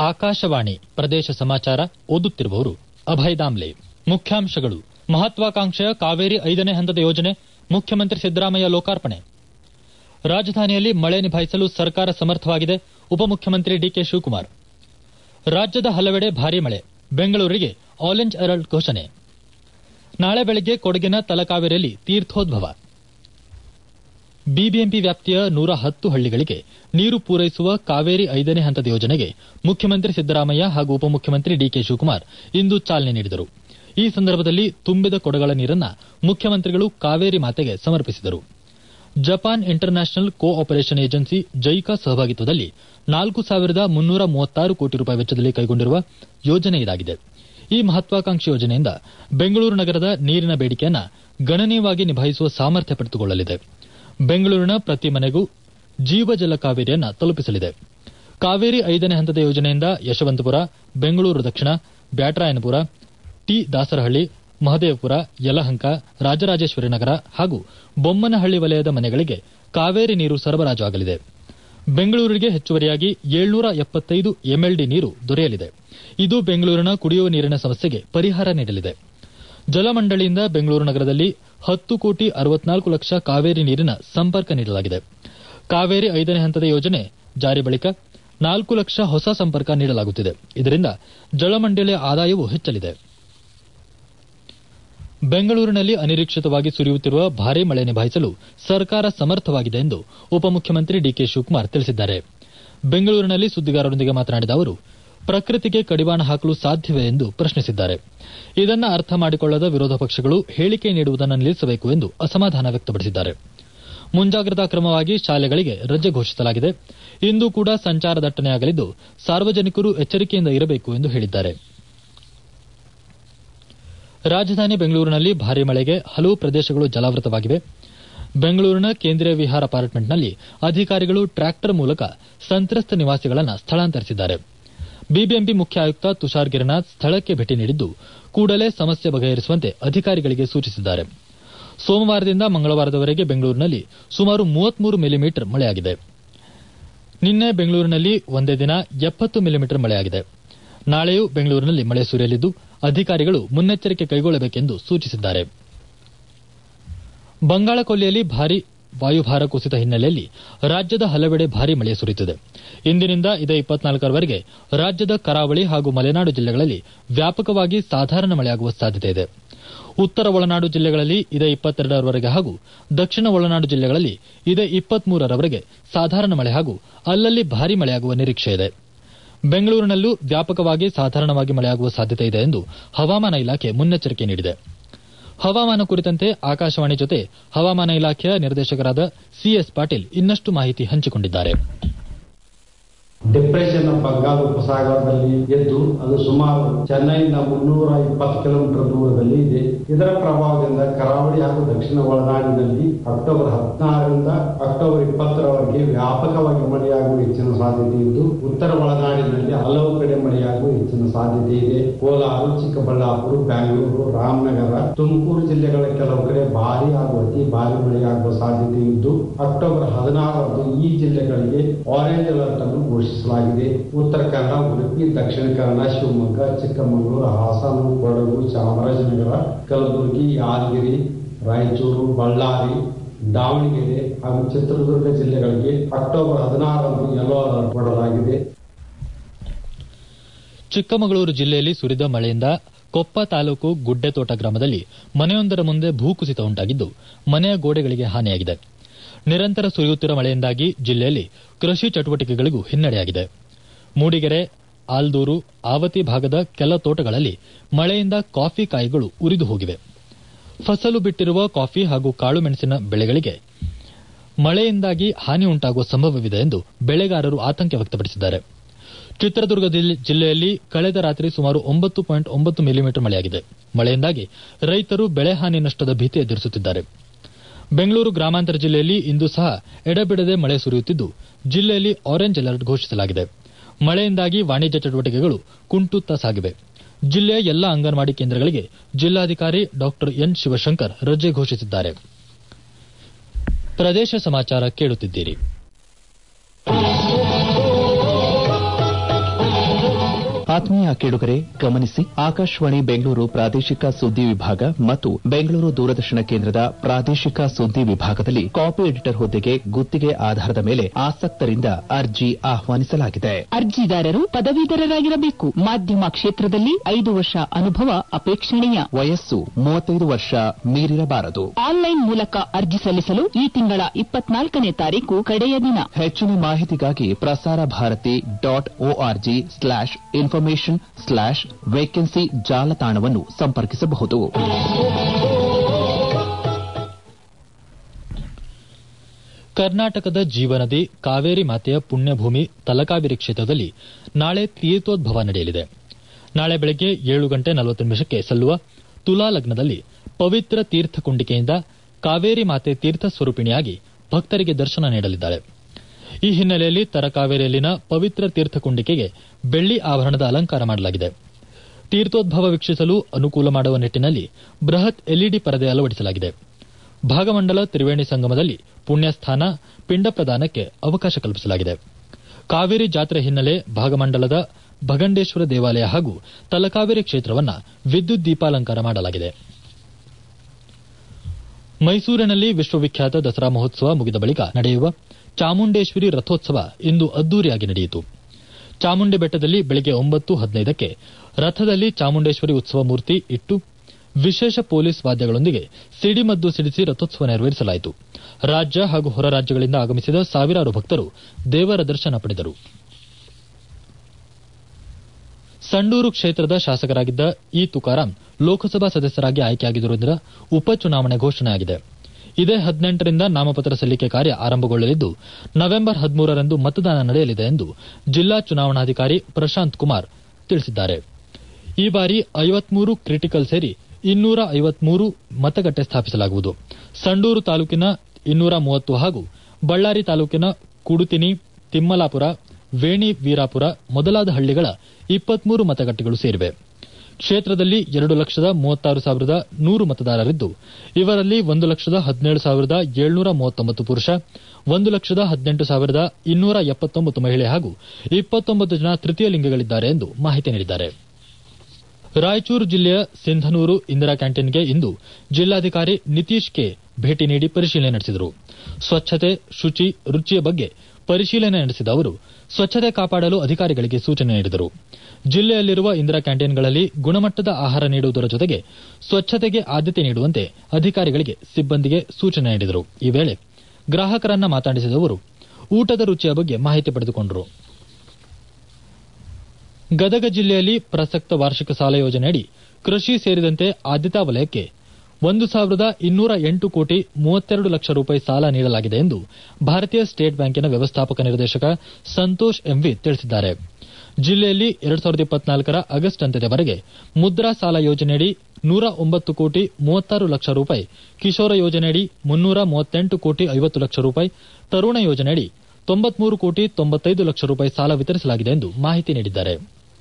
ಆಕಾಶವಾಣಿ ಪ್ರದೇಶ ಸಮಾಚಾರ ಓದುತ್ತಿರುವವರು ಅಭಯ್ ದಾಮ್ಲೆ ಮುಖ್ಯಾಂಶಗಳು ಮಹತ್ವಾಕಾಂಕ್ಷೆಯ ಕಾವೇರಿ ಐದನೇ ಹಂತದ ಯೋಜನೆ ಮುಖ್ಯಮಂತ್ರಿ ಸಿದ್ದರಾಮಯ್ಯ ಲೋಕಾರ್ಪಣೆ ರಾಜಧಾನಿಯಲ್ಲಿ ಮಳೆ ನಿಭಾಯಿಸಲು ಸರ್ಕಾರ ಸಮರ್ಥವಾಗಿದೆ ಉಪಮುಖ್ಯಮಂತ್ರಿ ಡಿಕೆ ಶಿವಕುಮಾರ್ ರಾಜ್ಯದ ಹಲವೆಡೆ ಭಾರೀ ಮಳೆ ಬೆಂಗಳೂರಿಗೆ ಆರೆಂಜ್ ಅಲರ್ಟ್ ಘೋಷಣೆ ನಾಳೆ ಬೆಳಗ್ಗೆ ಕೊಡಗಿನ ತಲಕಾವೇರಿಯಲ್ಲಿ ತೀರ್ಥೋದ್ಭವ ಬಿಬಿಎಂಪಿ ವ್ಯಾಪ್ತಿಯ ನೂರ ಹತ್ತು ಹಳ್ಳಿಗಳಿಗೆ ನೀರು ಪೂರೈಸುವ ಕಾವೇರಿ ಐದನೇ ಹಂತದ ಯೋಜನೆಗೆ ಮುಖ್ಯಮಂತ್ರಿ ಸಿದ್ದರಾಮಯ್ಯ ಹಾಗೂ ಉಪಮುಖ್ಯಮಂತ್ರಿ ಡಿಕೆ ಶಿವಕುಮಾರ್ ಇಂದು ಚಾಲನೆ ನೀಡಿದರು ಈ ಸಂದರ್ಭದಲ್ಲಿ ತುಂಬಿದ ಕೊಡಗಳ ನೀರನ್ನ ಮುಖ್ಯಮಂತ್ರಿಗಳು ಕಾವೇರಿ ಮಾತೆಗೆ ಸಮರ್ಪಿಸಿದರು Japan international cooperation agency JICA ಸಹಭಾಗಿತ್ವದಲ್ಲಿ ನಾಲ್ಕು ಸಾವಿರದ ಮುನ್ನೂರ ಮೂವತ್ತಾರು ಕೋಟಿ ರೂಪಾಯಿ ವೆಚ್ಚದಲ್ಲಿ ಕೈಗೊಂಡಿರುವ ಯೋಜನೆ ಇದಾಗಿದೆ ಈ ಮಹತ್ವಾಕಾಂಕ್ಷಿ ಯೋಜನೆಯಿಂದ ಬೆಂಗಳೂರು ನಗರದ ನೀರಿನ ಬೇಡಿಕೆಯನ್ನು ಗಣನೀಯವಾಗಿ ನಿಭಾಯಿಸುವ ಸಾಮರ್ಥ್ಯ ಪಡೆದುಕೊಳ್ಳಲಿದೆ ಬೆಂಗಳೂರಿನ ಪ್ರತಿ ಮನೆಗೂ ಜೀವಜಲ ಕಾವೇರಿಯನ್ನ ತಲುಪಿಸಲಿದೆ ಕಾವೇರಿ ಐದನೇ ಹಂತದ ಯೋಜನೆಯಿಂದ ಯಶವಂತಪುರ ಬೆಂಗಳೂರು ದಕ್ಷಿಣ ಬ್ಯಾಟರಾಯನಪುರ ಟಿ ದಾಸರಹಳ್ಳಿ ಮಹದೇವಪುರ ಯಲಹಂಕ ರಾಜರಾಜೇಶ್ವರಿ ನಗರ ಹಾಗೂ ಬೊಮ್ಮನಹಳ್ಳಿ ವಲಯದ ಮನೆಗಳಿಗೆ ಕಾವೇರಿ ನೀರು ಸರಬರಾಜು ಆಗಲಿದೆ ಬೆಂಗಳೂರಿಗೆ ಹೆಚ್ಚುವರಿಯಾಗಿ ಏಳ್ನೂರ ಎಪ್ಪತ್ತೈದು ಎಂಎಲ್ಡಿ ನೀರು ದೊರೆಯಲಿದೆ ಇದು ಬೆಂಗಳೂರಿನ ಕುಡಿಯುವ ನೀರಿನ ಸಮಸ್ಯೆಗೆ ಪರಿಹಾರ ನೀಡಲಿದೆ ಜಲಮಂಡಳಿಯಿಂದ ಬೆಂಗಳೂರು ನಗರದಲ್ಲಿ ಹತ್ತು ಕೋಟಿ ಅರವತ್ನಾಲ್ಕು ಲಕ್ಷ ಕಾವೇರಿ ನೀರಿನ ಸಂಪರ್ಕ ನೀಡಲಾಗಿದೆ ಕಾವೇರಿ ಐದನೇ ಹಂತದ ಯೋಜನೆ ಜಾರಿ ಬಳಿಕ ನಾಲ್ಕು ಲಕ್ಷ ಹೊಸ ಸಂಪರ್ಕ ನೀಡಲಾಗುತ್ತಿದೆ ಇದರಿಂದ ಜಲಮಂಡಳಿಯ ಆದಾಯವೂ ಹೆಚ್ಚಲಿದೆ ಬೆಂಗಳೂರಿನಲ್ಲಿ ಅನಿರೀಕ್ಷಿತವಾಗಿ ಸುರಿಯುತ್ತಿರುವ ಭಾರೀ ಮಳೆ ನಿಭಾಯಿಸಲು ಸರ್ಕಾರ ಸಮರ್ಥವಾಗಿದೆ ಎಂದು ಉಪಮುಖ್ಯಮಂತ್ರಿ ಡಿಕೆ ಶಿವಕುಮಾರ್ ತಿಳಿಸಿದ್ದಾರೆ ಬೆಂಗಳೂರಿನಲ್ಲಿ ಸುದ್ದಿಗಾರರೊಂದಿಗೆ ಮಾತನಾಡಿದ ಅವರು ಪ್ರಕೃತಿಗೆ ಕಡಿವಾಣ ಹಾಕಲು ಸಾಧ್ಯವೇ ಎಂದು ಪ್ರಶ್ನಿಸಿದ್ದಾರೆ ಇದನ್ನ ಅರ್ಥ ಮಾಡಿಕೊಳ್ಳದ ವಿರೋಧ ಪಕ್ಷಗಳು ಹೇಳಿಕೆ ನೀಡುವುದನ್ನು ನಿಲ್ಲಿಸಬೇಕು ಎಂದು ಅಸಮಾಧಾನ ವ್ಯಕ್ತಪಡಿಸಿದ್ದಾರೆ ಮುಂಜಾಗ್ರತಾ ಕ್ರಮವಾಗಿ ಶಾಲೆಗಳಿಗೆ ರಜೆ ಘೋಷಿಸಲಾಗಿದೆ ಇಂದು ಕೂಡ ಸಂಚಾರ ದಟ್ಟಣೆಯಾಗಲಿದ್ದು ಸಾರ್ವಜನಿಕರು ಎಚ್ಚರಿಕೆಯಿಂದ ಇರಬೇಕು ಎಂದು ಹೇಳಿದ್ದಾರೆ ರಾಜಧಾನಿ ಬೆಂಗಳೂರಿನಲ್ಲಿ ಭಾರೀ ಮಳೆಗೆ ಹಲವು ಪ್ರದೇಶಗಳು ಜಲಾವೃತವಾಗಿವೆ ಬೆಂಗಳೂರಿನ ಕೇಂದ್ರೀಯ ವಿಹಾರ ಅಪಾರ್ಟ್ಮೆಂಟ್ನಲ್ಲಿ ಅಧಿಕಾರಿಗಳು ಟ್ರ್ಯಾಕ್ಟರ್ ಮೂಲಕ ಸಂತ್ರಸ್ತ ನಿವಾಸಿಗಳನ್ನು ಸ್ಥಳಾಂತರಿಸಿದ್ದಾರೆ ಬಿಬಿಎಂಪಿ ಮುಖ್ಯ ಆಯುಕ್ತ ತುಷಾರ್ ಗಿರಿನಾಥ್ ಸ್ಥಳಕ್ಕೆ ಭೇಟಿ ನೀಡಿದ್ದು ಕೂಡಲೇ ಸಮಸ್ಯೆ ಬಗೆಹರಿಸುವಂತೆ ಅಧಿಕಾರಿಗಳಿಗೆ ಸೂಚಿಸಿದ್ದಾರೆ ಸೋಮವಾರದಿಂದ ಮಂಗಳವಾರದವರೆಗೆ ಬೆಂಗಳೂರಿನಲ್ಲಿ ಸುಮಾರು ಮೂವತ್ಮೂರು ಮಿಲಿಮೀಟರ್ ಮಳೆಯಾಗಿದೆ ನಿನ್ನೆ ಬೆಂಗಳೂರಿನಲ್ಲಿ ಒಂದೇ ದಿನ ಎಪ್ಪತ್ತು ಮಿಲಿಮೀಟರ್ ಮಳೆಯಾಗಿದೆ ನಾಳೆಯೂ ಬೆಂಗಳೂರಿನಲ್ಲಿ ಮಳೆ ಸುರಿಯಲಿದ್ದು ಅಧಿಕಾರಿಗಳು ಮುನ್ನೆಚ್ಚರಿಕೆ ಕೈಗೊಳ್ಳಬೇಕೆಂದು ಸೂಚಿಸಿದ್ದಾರೆ ಬಂಗಾಳ ಕೊಲ್ಲಿಯಲ್ಲಿ ಭಾರೀ ವಾಯುಭಾರ ಕುಸಿತ ಹಿನ್ನೆಲೆಯಲ್ಲಿ ರಾಜ್ಯದ ಹಲವೆಡೆ ಭಾರೀ ಮಳೆ ಸುರಿಯುತ್ತಿದೆ ಇಂದಿನಿಂದ ಇದೇ ಇಪ್ಪತ್ನಾಲ್ಕರವರೆಗೆ ರಾಜ್ಯದ ಕರಾವಳಿ ಹಾಗೂ ಮಲೆನಾಡು ಜಿಲ್ಲೆಗಳಲ್ಲಿ ವ್ಯಾಪಕವಾಗಿ ಸಾಧಾರಣ ಮಳೆಯಾಗುವ ಸಾಧ್ಯತೆ ಇದೆ ಉತ್ತರ ಒಳನಾಡು ಜಿಲ್ಲೆಗಳಲ್ಲಿ ಇದೇ ಇಪ್ಪತ್ತೆರಡರವರೆಗೆ ಹಾಗೂ ದಕ್ಷಿಣ ಒಳನಾಡು ಜಿಲ್ಲೆಗಳಲ್ಲಿ ಇದೇ ಇಪ್ಪತ್ಮೂರರವರೆಗೆ ಸಾಧಾರಣ ಮಳೆ ಹಾಗೂ ಅಲ್ಲಲ್ಲಿ ಭಾರೀ ಮಳೆಯಾಗುವ ನಿರೀಕ್ಷೆ ಇದೆ ಬೆಂಗಳೂರಿನಲ್ಲೂ ವ್ಯಾಪಕವಾಗಿ ಸಾಧಾರಣವಾಗಿ ಮಳೆಯಾಗುವ ಸಾಧ್ಯತೆ ಇದೆ ಎಂದು ಹವಾಮಾನ ಇಲಾಖೆ ಮುನ್ನೆಚ್ಚರಿಕೆ ನೀಡಿದೆ ಹವಾಮಾನ ಕುರಿತಂತೆ ಆಕಾಶವಾಣಿ ಜೊತೆ ಹವಾಮಾನ ಇಲಾಖೆಯ ನಿರ್ದೇಶಕರಾದ ಸಿಎಸ್ ಪಾಟೀಲ್ ಇನ್ನಷ್ಟು ಮಾಹಿತಿ ಹಂಚಿಕೊಂಡಿದ್ದಾರೆ ಡಿಪ್ರೆಷನ್ ಬಂಗಾಳ ಉಪಸಾಗರದಲ್ಲಿ ಎದ್ದು ಅದು ಸುಮಾರು ಚೆನ್ನೈಯಿಂದ ಮುನ್ನೂರ ಇಪ್ಪತ್ತು ಕಿಲೋಮೀಟರ್ ದೂರದಲ್ಲಿ ಇದೆ ಇದರ ಪ್ರಭಾವದಿಂದ ಕರಾವಳಿ ಹಾಗೂ ದಕ್ಷಿಣ ಒಳನಾಡಿನಲ್ಲಿ ಅಕ್ಟೋಬರ್ ಹದಿನಾರರಿಂದ ಅಕ್ಟೋಬರ್ ಇಪ್ಪತ್ತರವರೆಗೆ ವ್ಯಾಪಕವಾಗಿ ಮಳೆಯಾಗುವ ಹೆಚ್ಚಿನ ಸಾಧ್ಯತೆ ಇದ್ದು ಉತ್ತರ ಒಳನಾಡಿನಲ್ಲಿ ಹಲವು ಕಡೆ ಮಳೆಯಾಗುವ ಹೆಚ್ಚಿನ ಸಾಧ್ಯತೆ ಇದೆ ಕೋಲಾರ ಚಿಕ್ಕಬಳ್ಳಾಪುರ ಬ್ಯಾಂಗ್ಳೂರು ರಾಮನಗರ ತುಮಕೂರು ಜಿಲ್ಲೆಗಳ ಕೆಲವು ಕಡೆ ಭಾರಿ ಹಾಗೂ ಅತಿ ಭಾರಿ ಮಳೆಯಾಗುವ ಸಾಧ್ಯತೆ ಇದ್ದು ಅಕ್ಟೋಬರ್ ಹದಿನಾರರಂದು ಈ ಜಿಲ್ಲೆಗಳಿಗೆ ಆರೆಂಜ್ ಅಲರ್ಟ್ ಅನ್ನು ಘೋಷಿಸಲಾಗಿದೆ ಉತ್ತರ ಕನ್ನಡ ಉಡುಪಿ ದಕ್ಷಿಣ ಕನ್ನಡ ಶಿವಮೊಗ್ಗ ಚಿಕ್ಕಮಗಳೂರು ಹಾಸನ ಕೊಡಗು ಚಾಮರಾಜನಗರ ಕಲಬುರಗಿ ಯಾದಗಿರಿ ರಾಯಚೂರು ಬಳ್ಳಾರಿ ದಾವಣಗೆರೆ ಹಾಗೂ ಚಿತ್ರದುರ್ಗ ಜಿಲ್ಲೆಗಳಿಗೆ ಅಕ್ಟೋಬರ್ ಹದಿನಾರರಂದು ಯೆಲ್ಲೋ ಅಲರ್ಟ್ ಕೊಡಲಾಗಿದೆ ಚಿಕ್ಕಮಗಳೂರು ಜಿಲ್ಲೆಯಲ್ಲಿ ಸುರಿದ ಮಳೆಯಿಂದ ಕೊಪ್ಪ ತಾಲೂಕು ಗುಡ್ಡೆತೋಟ ಗ್ರಾಮದಲ್ಲಿ ಮನೆಯೊಂದರ ಮುಂದೆ ಭೂಕುಸಿತ ಉಂಟಾಗಿದ್ದು ಮನೆಯ ಗೋಡೆಗಳಿಗೆ ಹಾನಿಯಾಗಿದೆ ನಿರಂತರ ಸುರಿಯುತ್ತಿರುವ ಮಳೆಯಿಂದಾಗಿ ಜಿಲ್ಲೆಯಲ್ಲಿ ಕೃಷಿ ಚಟುವಟಿಕೆಗಳಿಗೂ ಹಿನ್ನಡೆಯಾಗಿದೆ ಮೂಡಿಗೆರೆ ಆಲ್ದೂರು ಆವತಿ ಭಾಗದ ಕೆಲ ತೋಟಗಳಲ್ಲಿ ಮಳೆಯಿಂದ ಕಾಫಿ ಕಾಯಿಗಳು ಉರಿದು ಹೋಗಿವೆ ಫಸಲು ಬಿಟ್ಟಿರುವ ಕಾಫಿ ಹಾಗೂ ಕಾಳು ಮೆಣಸಿನ ಬೆಳೆಗಳಿಗೆ ಮಳೆಯಿಂದಾಗಿ ಹಾನಿ ಉಂಟಾಗುವ ಸಂಭವವಿದೆ ಎಂದು ಬೆಳೆಗಾರರು ಆತಂಕ ವ್ಯಕ್ತಪಡಿಸಿದ್ದಾರೆ ಚಿತ್ರದುರ್ಗ ಜಿಲ್ಲೆಯಲ್ಲಿ ಕಳೆದ ರಾತ್ರಿ ಸುಮಾರು ಒಂಬತ್ತು ಪಾಯಿಂಟ್ ಒಂಬತ್ತು ಮಿಲಿಮೀಟರ್ ಮಳೆಯಾಗಿದೆ ಮಳೆಯಿಂದಾಗಿ ರೈತರು ಬೆಳೆ ಹಾನಿ ನಷ್ಟದ ಭೀತಿ ಎದುರಿಸುತ್ತಿದ್ದಾರೆ ಬೆಂಗಳೂರು ಗ್ರಾಮಾಂತರ ಜಿಲ್ಲೆಯಲ್ಲಿ ಇಂದು ಸಹ ಎಡಬಿಡದೆ ಮಳೆ ಸುರಿಯುತ್ತಿದ್ದು ಜಿಲ್ಲೆಯಲ್ಲಿ ಆರೆಂಜ್ ಅಲರ್ಟ್ ಘೋಷಿಸಲಾಗಿದೆ ಮಳೆಯಿಂದಾಗಿ ವಾಣಿಜ್ಯ ಚಟುವಟಿಕೆಗಳು ಕುಂಟುತ್ತಾ ಸಾಗಿವೆ ಜಿಲ್ಲೆಯ ಎಲ್ಲ ಅಂಗನವಾಡಿ ಕೇಂದ್ರಗಳಿಗೆ ಜಿಲ್ಲಾಧಿಕಾರಿ ಡಾ ಎನ್ ಶಿವಶಂಕರ್ ರಜೆ ಘೋಷಿಸಿದ್ದಾರೆ ಪ್ರದೇಶ ಸಮಾಚಾರ ಕೇಳುತ್ತಿದ್ದೀರಿ ಆತ್ಮೀಯ ಕೇಳುಗರೆ ಗಮನಿಸಿ ಆಕಾಶವಾಣಿ ಬೆಂಗಳೂರು ಪ್ರಾದೇಶಿಕ ಸುದ್ದಿ ವಿಭಾಗ ಮತ್ತು ಬೆಂಗಳೂರು ದೂರದರ್ಶನ ಕೇಂದ್ರದ ಪ್ರಾದೇಶಿಕ ಸುದ್ದಿ ವಿಭಾಗದಲ್ಲಿ ಕಾಪಿ ಎಡಿಟರ್ ಹುದ್ದೆಗೆ ಗುತ್ತಿಗೆ ಆಧಾರದ ಮೇಲೆ ಆಸಕ್ತರಿಂದ ಅರ್ಜಿ ಆಹ್ವಾನಿಸಲಾಗಿದೆ ಅರ್ಜಿದಾರರು ಪದವೀಧರರಾಗಿರಬೇಕು ಮಾಧ್ಯಮ ಕ್ಷೇತ್ರದಲ್ಲಿ ಐದು ವರ್ಷ ಅನುಭವ ಅಪೇಕ್ಷಣೀಯ ವಯಸ್ಸು ಮೂವತ್ತೈದು ವರ್ಷ ಮೀರಿರಬಾರದು ಆನ್ಲೈನ್ ಮೂಲಕ ಅರ್ಜಿ ಸಲ್ಲಿಸಲು ಈ ತಿಂಗಳ ಇಪ್ಪತ್ನಾಲ್ಕನೇ ತಾರೀಕು ಕಡೆಯ ದಿನ ಹೆಚ್ಚಿನ ಮಾಹಿತಿಗಾಗಿ Prasar Bharati dot O R G slash information slash vacancy ಜಾಲತಾಣವನ್ನು ಸಂಪರ್ಕಿಸಬಹುದು ಕರ್ನಾಟಕದ ಜೀವನದಿ ಕಾವೇರಿ ಮಾತೆಯ ಪುಣ್ಯಭೂಮಿ ತಲಕಾವೇರಿ ಕ್ಷೇತ್ರದಲ್ಲಿ ನಾಳೆ ತೀರ್ಥೋದ್ಭವ ನಡೆಯಲಿದೆ ನಾಳೆ ಬೆಳಗ್ಗೆ ಏಳು ಗಂಟೆ ನಲವತ್ತು ನಿಮಿಷಕ್ಕೆ ಸಲ್ಲುವ ತುಲಾ ಲಗ್ನದಲ್ಲಿ ಪವಿತ್ರ ತೀರ್ಥ ಕುಂಡಿಕೆಯಿಂದ ಕಾವೇರಿ ಮಾತೆ ತೀರ್ಥ ಸ್ವರೂಪಿಣಿಯಾಗಿ ಭಕ್ತರಿಗೆ ದರ್ಶನ ನೀಡಲಿದ್ದಾಳೆ ಈ ಹಿನ್ನೆಲೆಯಲ್ಲಿ ತರಕಾವೇರಿಯಲ್ಲಿನ ಪವಿತ್ರ ತೀರ್ಥ ಕುಂಡಿಕೆಗೆ ಬೆಳ್ಳಿ ಆಭರಣದ ಅಲಂಕಾರ ಮಾಡಲಾಗಿದೆ ತೀರ್ಥೋದ್ಭವ ವೀಕ್ಷಿಸಲು ಅನುಕೂಲ ಮಾಡುವ ನಿಟ್ಟಿನಲ್ಲಿ ಬೃಹತ್ ಎಲ್ಇಡಿ ಪರದೆ ಅಳವಡಿಸಲಾಗಿದೆ ಭಾಗಮಂಡಲ ತ್ರಿವೇಣಿ ಸಂಗಮದಲ್ಲಿ ಪುಣ್ಯಸ್ಥಾನ ಪಿಂಡ ಪ್ರದಾನಕ್ಕೆ ಅವಕಾಶ ಕಲ್ಪಿಸಲಾಗಿದೆ ಕಾವೇರಿ ಜಾತ್ರೆ ಹಿನ್ನೆಲೆ ಭಾಗಮಂಡಲದ ಭಗಂಡೇಶ್ವರ ದೇವಾಲಯ ಹಾಗೂ ತಲಕಾವೇರಿ ಕ್ಷೇತ್ರವನ್ನ ವಿದ್ಯುತ್ ದೀಪಾಲಂಕಾರ ಮಾಡಲಾಗಿದೆ ಮೈಸೂರಿನಲ್ಲಿ ವಿಶ್ವವಿಖ್ಯಾತ ದಸರಾ ಮಹೋತ್ಸವ ಮುಗಿದ ಬಳಿಕ ನಡೆಯುವ ಚಾಮುಂಡೇಶ್ವರಿ ರಥೋತ್ಸವ ಇಂದು ಅದ್ದೂರಿಯಾಗಿ ನಡೆಯಿತು ಚಾಮುಂಡಿ ಬೆಟ್ಟದಲ್ಲಿ ಬೆಳಗ್ಗೆ ಒಂಬತ್ತು ಹದಿನೈದಕ್ಕೆ ರಥದಲ್ಲಿ ಚಾಮುಂಡೇಶ್ವರಿ ಉತ್ಸವ ಮೂರ್ತಿ ಇಟ್ಟು ವಿಶೇಷ ಪೊಲೀಸ್ ವಾದ್ಯಗಳೊಂದಿಗೆ ಸಿಡಿಮದ್ದು ಸಿಡಿಸಿ ರಥೋತ್ಸವ ನೆರವೇರಿಸಲಾಯಿತು ರಾಜ್ಯ ಹಾಗೂ ಹೊರ ರಾಜ್ಯಗಳಿಂದ ಆಗಮಿಸಿದ ಸಾವಿರಾರು ಭಕ್ತರು ದೇವರ ದರ್ಶನ ಪಡೆದರು ಸಂಡೂರು ಕ್ಷೇತ್ರದ ಶಾಸಕರಾಗಿದ್ದ ಇ ತುಕಾರಾಂ ಲೋಕಸಭಾ ಸದಸ್ಯರಾಗಿ ಆಯ್ಕೆಯಾಗಿರುವುದರಿಂದ ಉಪಚುನಾವಣೆ ಘೋಷಣೆಯಾಗಿದೆ ಇದೇ ಹದಿನೆಂಟರಿಂದ ನಾಮಪತ್ರ ಸಲ್ಲಿಕೆ ಕಾರ್ಯ ಆರಂಭಗೊಳ್ಳಲಿದ್ದು ನವೆಂಬರ್ ಹದಿಮೂರರಂದು ಮತದಾನ ನಡೆಯಲಿದೆ ಎಂದು ಜಿಲ್ಲಾ ಚುನಾವಣಾಧಿಕಾರಿ ಪ್ರಶಾಂತ್ ಕುಮಾರ್ ತಿಳಿಸಿದ್ದಾರೆ ಈ ಬಾರಿ ಐವತ್ಮೂರು ಕ್ರಿಟಿಕಲ್ ಸೇರಿ ಇನ್ನೂರ ಐವತ್ಮೂರು ಮತಗಟ್ಟೆ ಸ್ಥಾಪಿಸಲಾಗುವುದು ಸಂಡೂರು ತಾಲೂಕಿನ ಇನ್ನೂರ ಮೂವತ್ತು ಹಾಗೂ ಬಳ್ಳಾರಿ ತಾಲೂಕಿನ ಕುಡುತಿನಿ ತಿಮ್ಮಲಾಪುರ ವೇಣಿ ವೀರಾಪುರ ಮೊದಲಾದ ಹಳ್ಳಿಗಳ ಇಪ್ಪತ್ಮೂರು ಮತಗಟ್ಟೆಗಳು ಸೇರಿವೆ ಕ್ಷೇತ್ರದಲ್ಲಿ ಎರಡು ಲಕ್ಷದ ಮೂವತ್ತಾರು ಸಾವಿರದ ನೂರು ಮತದಾರರಿದ್ದು ಇವರಲ್ಲಿ ಒಂದು ಲಕ್ಷದ ಹದಿನೇಳು ಸಾವಿರದ ಏಳ್ನೂರ ಮೂವತ್ತೊಂಬತ್ತು ಪುರುಷ ಒಂದು ಲಕ್ಷದ ಹದಿನೆಂಟು ಸಾವಿರದ ಇನ್ನೂರ ಎಪ್ಪತ್ತೊಂಬತ್ತು ಮಹಿಳೆ ಹಾಗೂ ಇಪ್ಪತ್ತೊಂಬತ್ತು ಜನ ತೃತೀಯ ಲಿಂಗಗಳಿದ್ದಾರೆ ಎಂದು ಮಾಹಿತಿ ನೀಡಿದ್ದಾರೆ ರಾಯಚೂರು ಜಿಲ್ಲೆಯ ಸಿಂಧನೂರು ಇಂದಿರಾ ಕ್ಯಾಂಟೀನ್ಗೆ ಇಂದು ಜಿಲ್ಲಾಧಿಕಾರಿ ನಿತೀಶ್ ಕೆ ಭೇಟಿ ನೀಡಿ ಪರಿಶೀಲನೆ ನಡೆಸಿದರು ಸ್ವಚ್ಛತೆ ಶುಚಿ ರುಚಿಯ ಬಗ್ಗೆ ಪರಿಶೀಲನೆ ನಡೆಸಿದ ಅವರು ಸ್ವಚ್ಛತೆ ಕಾಪಾಡಲು ಅಧಿಕಾರಿಗಳಿಗೆ ಸೂಚನೆ ನೀಡಿದರು ಜಿಲ್ಲೆಯಲ್ಲಿರುವ ಇಂದಿರಾ ಕ್ಯಾಂಟೀನ್ಗಳಲ್ಲಿ ಗುಣಮಟ್ಟದ ಆಹಾರ ನೀಡುವುದರ ಜೊತೆಗೆ ಸ್ವಚ್ಛತೆಗೆ ಆದ್ಯತೆ ನೀಡುವಂತೆ ಅಧಿಕಾರಿಗಳಿಗೆ ಸಿಬ್ಬಂದಿಗೆ ಸೂಚನೆ ನೀಡಿದರು ಈ ವೇಳೆ ಗ್ರಾಹಕರನ್ನ ಮಾತನಾಡಿಸಿದ ಅವರು ಊಟದ ರುಚಿಯ ಬಗ್ಗೆ ಮಾಹಿತಿ ಪಡೆದುಕೊಂಡರು ಗದಗ ಜಿಲ್ಲೆಯಲ್ಲಿ ಪ್ರಸಕ್ತ ವಾರ್ಷಿಕ ಸಾಲ ಯೋಜನೆಯಡಿ ಕೃಷಿ ಸೇರಿದಂತೆ ಆದ್ಯತಾ ವಲಯಕ್ಕೆ ಒಂದು ಸಾವಿರದ ಇನ್ನೂರ ಎಂಟು ಕೋಟಿ ಮೂವತ್ತೆರಡು ಲಕ್ಷ ರೂಪಾಯಿ ಸಾಲ ನೀಡಲಾಗಿದೆ ಎಂದು ಭಾರತೀಯ ಸ್ಟೇಟ್ ಬ್ಯಾಂಕಿನ ವ್ಯವಸ್ಥಾಪಕ ನಿರ್ದೇಶಕ ಸಂತೋಷ್ ಎಂವಿ ತಿಳಿಸಿದ್ದಾರೆ ಜಿಲ್ಲೆಯಲ್ಲಿ ಎರಡ್ ಸಾವಿರದ ಇಪ್ಪತ್ನಾಲ್ಕರ ಆಗಸ್ಟ್ ಅಂತ್ಯದವರೆಗೆ ಮುದ್ರಾ ಸಾಲ ಯೋಜನೆಯಡಿ ನೂರ ಒಂಬತ್ತು ಕೋಟಿ ಮೂವತ್ತಾರು ಲಕ್ಷ ರೂಪಾಯಿ ಕಿಶೋರ ಯೋಜನೆಯಡಿ ಮುನ್ನೂರ ಮೂವತ್ತೆಂಟು ಕೋಟಿ ಐವತ್ತು ಲಕ್ಷ ರೂಪಾಯಿ ತರುಣ ಯೋಜನೆಯಡಿ ತೊಂಬತ್ಮೂರು ಕೋಟಿ ತೊಂಬತ್ತೈದು ಲಕ್ಷ ರೂಪಾಯಿ ಸಾಲ ವಿತರಿಸಲಾಗಿದೆ ಎಂದು ಮಾಹಿತಿ ನೀಡಿದ್ದಾರೆ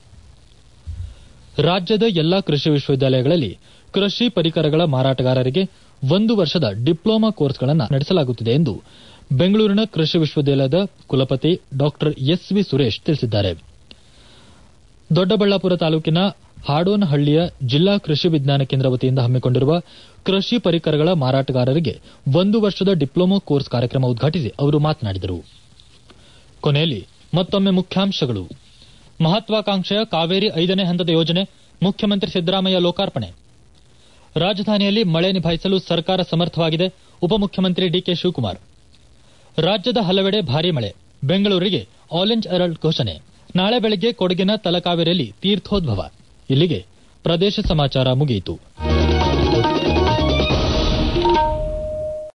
ರಾಜ್ಯದ ಎಲ್ಲಾ ಕೃಷಿ ವಿಶ್ವವಿದ್ಯಾಲಯಗಳಲ್ಲಿ ಕೃಷಿ ಪರಿಕರಗಳ ಮಾರಾಟಗಾರರಿಗೆ ಒಂದು ವರ್ಷದ ಡಿಪ್ಲೊಮಾ ಕೋರ್ಸ್ಗಳನ್ನು ನಡೆಸಲಾಗುತ್ತಿದೆ ಎಂದು ಬೆಂಗಳೂರಿನ ಕೃಷಿ ವಿಶ್ವವಿದ್ಯಾಲಯದ ಕುಲಪತಿ ಡಾ ಎಸ್ ವಿ ಸುರೇಶ್ ತಿಳಿಸಿದ್ದಾರೆ ದೊಡ್ಡಬಳ್ಳಾಪುರ ತಾಲೂಕಿನ ಹಾಡೋನಹಳ್ಳಿಯ ಜಿಲ್ಲಾ ಕೃಷಿ ವಿಜ್ಞಾನ ಕೇಂದ್ರ ವತಿಯಿಂದ ಹಮ್ಮಿಕೊಂಡಿರುವ ಕೃಷಿ ಪರಿಕರಗಳ ಮಾರಾಟಗಾರರಿಗೆ ಒಂದು ವರ್ಷದ ಡಿಪ್ಲೊಮಾ ಕೋರ್ಸ್ ಕಾರ್ಯಕ್ರಮ ಉದ್ಘಾಟಿಸಿ ಅವರು ಮಾತನಾಡಿದರು ಕೊನೆಯಲ್ಲಿ ಮತ್ತೊಮ್ಮೆ ಮುಖ್ಯಾಂಶಗಳು ಮಹತ್ವಾಕಾಂಕ್ಷೆಯ ಕಾವೇರಿ ಐದನೇ ಹಂತದ ಯೋಜನೆ ಮುಖ್ಯಮಂತ್ರಿ ಸಿದ್ದರಾಮಯ್ಯ ಲೋಕಾರ್ಪಣೆ ರಾಜಧಾನಿಯಲ್ಲಿ ಮಳೆ ನಿಭಾಯಿಸಲು ಸರ್ಕಾರ ಸಮರ್ಥವಾಗಿದೆ ಉಪಮುಖ್ಯಮಂತ್ರಿ ಡಿಕೆ ಶಿವಕುಮಾರ್ ರಾಜ್ಯದ ಹಲವೆಡೆ ಭಾರೀ ಮಳೆ ಬೆಂಗಳೂರಿಗೆ ಆರೆಂಜ್ ಅಲರ್ಟ್ ಘೋಷಣೆ ನಾಳೆ ಬೆಳಗ್ಗೆ ಕೊಡಗಿನ ತಲಕಾವೇರಿಯಲ್ಲಿ ತೀರ್ಥೋದ್ಭವ ಇಲ್ಲಿಗೆ ಪ್ರದೇಶ ಸಮಾಚಾರ ಮುಗಿಯಿತು